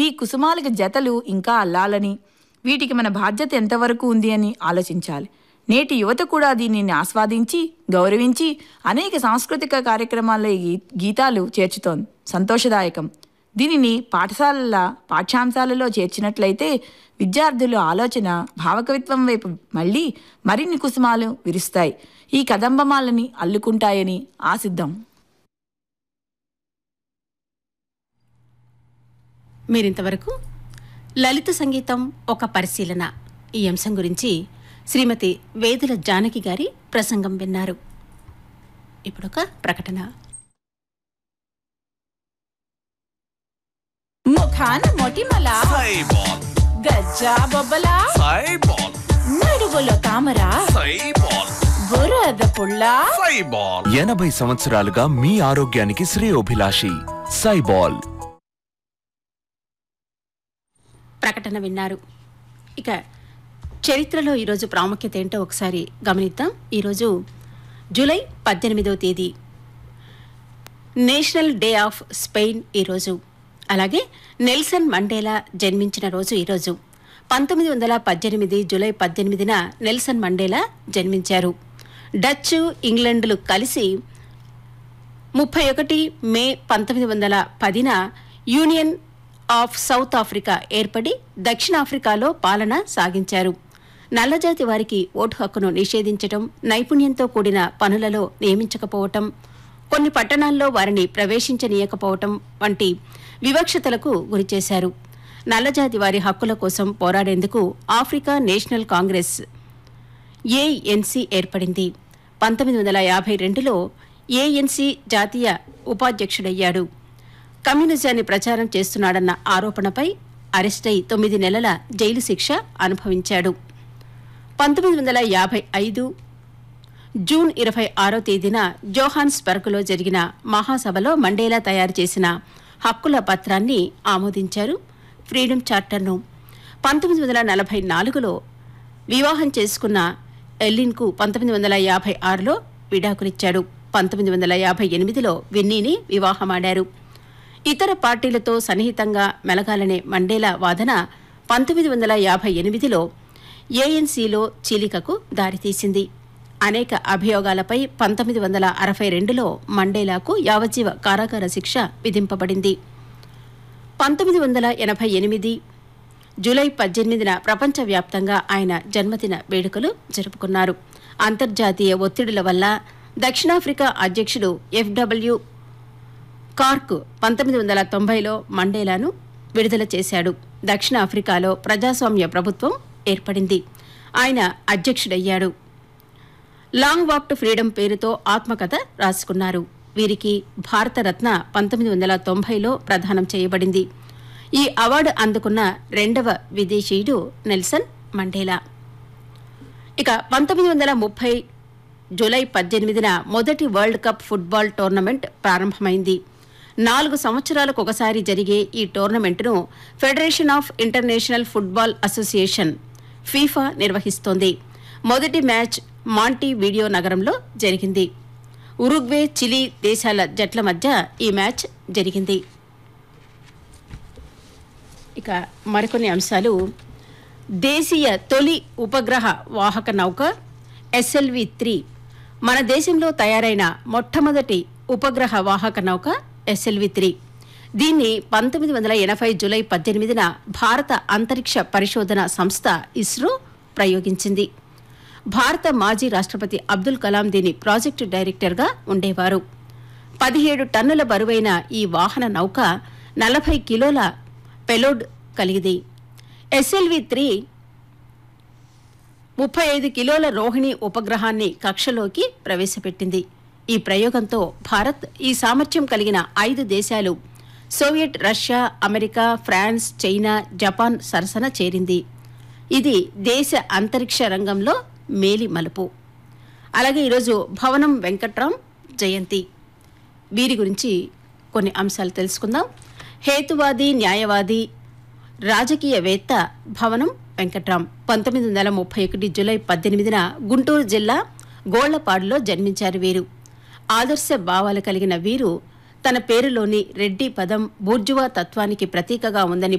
కుసుమాలకి జతలు ఇంకా అల్లాలని వీటికి మన బాధ్యత ఎంతవరకు ఉంది అని ఆలోచించాలి నేటి యువత కూడా దీనిని ఆస్వాదించి గౌరవించి అనేక సాంస్కృతిక కార్యక్రమాల్లో ఈ గీ- గీతాలు చేర్చుతోంది సంతోషదాయకం దీనిని పాఠశాలల పాఠ్యాంశాలలో చేర్చినట్లయితే విద్యార్థుల ఆలోచన భావకవిత్వం వైపు మళ్ళీ మరిన్ని కుసుమాలు విరుస్తాయి ఈ కదంబమాలని అల్లుకుంటాయని ఆశిద్దాం మీరింతవరకు లలిత సంగీతం ఒక పరిశీలన ఈ అంశం గురించి శ్రీమతి వేదుల జానకి గారి ప్రసంగం విన్నారు ఇప్పుడొక ప్రకటన ముఖాన మొటిమల సైబాల్ గజ్జా బొబ్బల సైబాల్ నడువులో తామర సైబాల్ బురద పుల్ల సైబాల్ ఎనభై సంవత్సరాలుగా మీ ఆరోగ్యానికి శ్రేయోభిలాషి సైబాల్ ప్రకటన విన్నారు ఇక చరిత్రలో ఈరోజు ప్రాముఖ్యత ఏంటో ఒకసారి గమనిద్దాం ఈరోజు జూలై పద్దెనిమిదవ తేదీ నేషనల్ డే ఆఫ్ స్పెయిన్ ఈరోజు అలాగే నెల్సన్ మండేలా జన్మించిన రోజు ఈరోజు పంతొమ్మిది వందల పద్దెనిమిది జూలై పద్దెనిమిదిన నెల్సన్ మండేలా జన్మించారు డచ్ ఇంగ్లాండ్లు కలిసి ముప్పై ఒకటి మే పంతొమ్మిది వందల పదిన యూనియన్ ఆఫ్ సౌత్ ఆఫ్రికా ఏర్పడి దక్షిణాఫ్రికాలో పాలన సాగించారు నల్లజాతి వారికి ఓటు హక్కును నిషేధించటం నైపుణ్యంతో కూడిన పనులలో నియమించకపోవటం కొన్ని పట్టణాల్లో వారిని ప్రవేశించనీయకపోవటం వంటి వివక్షతలకు గురిచేశారు నల్లజాతి వారి హక్కుల కోసం పోరాడేందుకు ఆఫ్రికా నేషనల్ కాంగ్రెస్ ఏఎన్సీ ఏర్పడింది పంతొమ్మిది వందల యాభై రెండులో ఏఎన్సీ జాతీయ ఉపాధ్యక్షుడయ్యాడు కమ్యూనిజాన్ని ప్రచారం చేస్తున్నాడన్న ఆరోపణపై అరెస్టై తొమ్మిది నెలల జైలు శిక్ష అనుభవించాడు పంతొమ్మిది వందల యాభై ఐదు జూన్ ఇరవై ఆరో తేదీన జోహాన్స్బర్గ్లో జరిగిన మహాసభలో మండేలా తయారు చేసిన హక్కుల పత్రాన్ని ఆమోదించారు ఫ్రీడమ్ చార్టర్ను పంతొమ్మిది వందల నలభై నాలుగులో వివాహం చేసుకున్న ఎల్లిన్కు పంతొమ్మిది వందల యాభై ఆరులో విడాకులిచ్చాడు పంతొమ్మిది వందల యాభై ఎనిమిదిలో విన్నీని వివాహమాడారు ఇతర పార్టీలతో సన్నిహితంగా మెలగాలనే మండేలా వాదన పంతొమ్మిది వందల యాభై ఎనిమిదిలో ఏఎన్సీలో చీలికకు దారితీసింది అనేక అభియోగాలపై పంతొమ్మిది వందల అరవై రెండులో మండేలాకు యావజ్జీవ కారాగార శిక్ష విధింపబడింది పంతొమ్మిది వందల ఎనభై ఎనిమిది జూలై పద్దెనిమిదిన ప్రపంచవ్యాప్తంగా ఆయన జన్మదిన వేడుకలు జరుపుకున్నారు అంతర్జాతీయ ఒత్తిడుల వల్ల దక్షిణాఫ్రికా అధ్యక్షుడు ఎఫ్డబ్ల్యూ కార్క్ పంతొమ్మిది వందల తొంభైలో మండేలాను విడుదల చేశాడు దక్షిణాఫ్రికాలో ప్రజాస్వామ్య ప్రభుత్వం ఏర్పడింది ఆయన అధ్యక్షుడయ్యాడు లాంగ్ వాక్ టు ఫ్రీడమ్ పేరుతో ఆత్మకథ రాసుకున్నారు వీరికి భారతరత్న పంతొమ్మిది వందల తొంభైలో ప్రదానం చేయబడింది ఈ అవార్డు అందుకున్న రెండవ విదేశీయుడు నెల్సన్ మండేలా ఇక పంతొమ్మిది వందల ముప్పై జూలై పద్దెనిమిదిన మొదటి వరల్డ్ కప్ ఫుట్బాల్ టోర్నమెంట్ ప్రారంభమైంది నాలుగు సంవత్సరాలకు ఒకసారి జరిగే ఈ టోర్నమెంటును federation of international football association FIFA నిర్వహిస్తోంది మొదటి మ్యాచ్ మాంటీ వీడియో నగరంలో జరిగింది ఉరుగ్వే చిలీ దేశాల జట్ల మధ్య ఈ మ్యాచ్ జరిగింది ఇక మరికొన్ని అంశాలు దేశీయ తొలి ఉపగ్రహ వాహక నౌక ఎస్ఎల్వి త్రీ మన దేశంలో తయారైన మొట్టమొదటి ఉపగ్రహ వాహక నౌక ఎస్ఎల్వి త్రీ దీన్ని పంతొమ్మిది వందల ఎనభై జూలై పద్దెనిమిదిన భారత అంతరిక్ష పరిశోధన సంస్థ ఇస్రో ప్రయోగించింది భారత మాజీ రాష్ట్రపతి అబ్దుల్ కలాం దీని ప్రాజెక్టు డైరెక్టర్గా ఉండేవారు పదిహేడు టన్నుల బరువైన ఈ వాహన నౌక నలభై కిలోల పెలోడ్ కలిగిది ఎస్ఎల్వి త్రీ ముప్పై ఐదు కిలోల రోహిణి ఉపగ్రహాన్ని కక్షలోకి ప్రవేశపెట్టింది ఈ ప్రయోగంతో భారత్ ఈ సామర్థ్యం కలిగిన ఐదు దేశాలు Soviet Russia America France China Japan సరసన చేరింది ఇది దేశ అంతరిక్ష రంగంలో మేలి మలుపు అలాగే ఈరోజు భవనం వెంకట్రాం జయంతి వీరి గురించి కొన్ని అంశాలు తెలుసుకుందాం హేతువాది న్యాయవాది రాజకీయవేత్త భవనం వెంకట్రాం పంతొమ్మిది వందల ముప్పై ఒకటి జూలై పద్దెనిమిదిన గుంటూరు జిల్లా గోళ్లపాడులో జన్మించారు వీరు ఆదర్శ భావాలు కలిగిన వీరు తన పేరులోని రెడ్డి పదం బూర్జువా తత్వానికి ప్రతీకగా ఉందని